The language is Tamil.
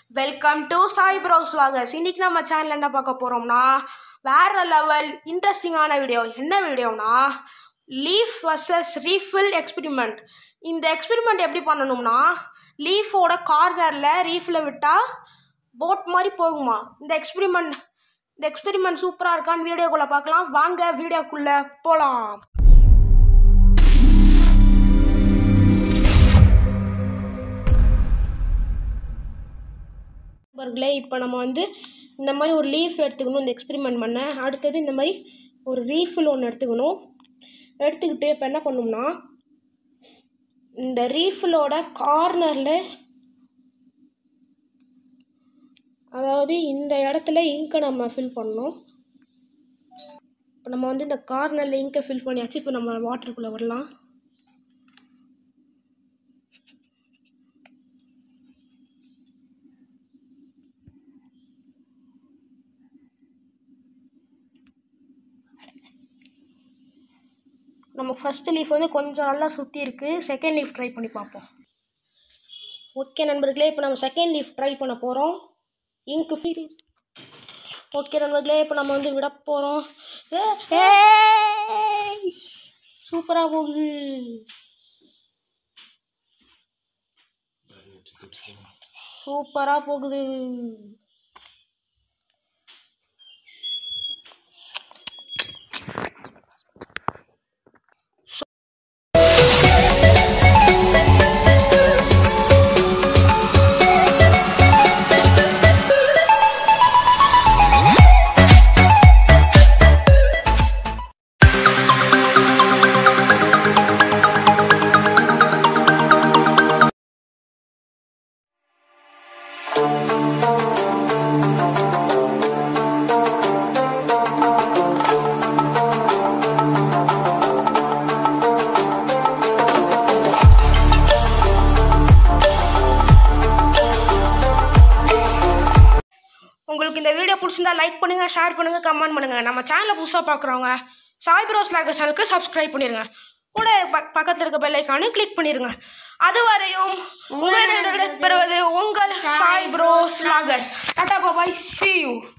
welcome to Sai bros vloggers இன்னைக்கு நம்ம சேனல் என்ன பார்க்க போகிறோம்னா வேற லெவல் இன்ட்ரெஸ்டிங்கான வீடியோ என்ன வீடியோனா லீஃப் வர்சஸ் ரீஃபில் எக்ஸ்பெரிமெண்ட் இந்த எக்ஸ்பெரிமெண்ட் எப்படி பண்ணணும்னா லீஃபோட கார்னரில் ரீஃபில் விட்டால் போட் மாதிரி போகுமா இந்த எக்ஸ்பெரிமெண்ட் இந்த எக்ஸ்பெரிமெண்ட் சூப்பராக இருக்கான்னு வீடியோக்குள்ளே பார்க்கலாம் வாங்க வீடியோக்குள்ளே போகலாம் நண்பர்களே இப்போ நம்ம வந்து இந்த மாதிரி ஒரு லீஃப் எடுத்துக்கணும் இந்த எக்ஸ்பெரிமெண்ட் பண்ண அடுத்தது இந்த மாதிரி ஒரு ரீஃபில் ஒன்று எடுத்துக்கணும் எடுத்துக்கிட்டு இப்போ என்ன பண்ணணும்னா இந்த ரீஃபிலோட கார்னரில் அதாவது இந்த இடத்துல இங்கை நம்ம ஃபில் பண்ணணும் இப்போ நம்ம வந்து இந்த கார்னரில் இங்கை ஃபில் பண்ணியாச்சு இப்போ நம்ம வாட்டருக்குள்ளே வரலாம் நம்ம ஃபஸ்ட்டு லீஃப் வந்து கொஞ்சம் நல்லா சுற்றி இருக்குது செகண்ட் லீஃப் ட்ரை பண்ணி பார்ப்போம் ஓகே நண்பர்களே இப்போ நம்ம செகண்ட் லீஃப் ட்ரை பண்ண போகிறோம் இங்கு ஃபீல் ஓகே நண்பர்களே இப்போ நம்ம வந்து விட போகிறோம் சூப்பராக போகுது சூப்பராக போகுது உங்களுக்கு இந்த வீடியோ பிடிச்சிருந்தா லைக் பண்ணுங்க ஷேர் பண்ணுங்க கமெண்ட் பண்ணுங்க நம்ம சேனலை புதுசாக பார்க்குறவங்க சாய் ப்ரோஸ் லாக சேனலுக்கு சப்ஸ்கிரைப் பண்ணிடுங்க கூட பக் பக்கத்தில் இருக்க பெல் ஐக்கானு கிளிக் பண்ணிடுங்க அதுவரையும் உங்களிடம் பெறுவது உங்கள் Sai bros vloggers tata bye bye see you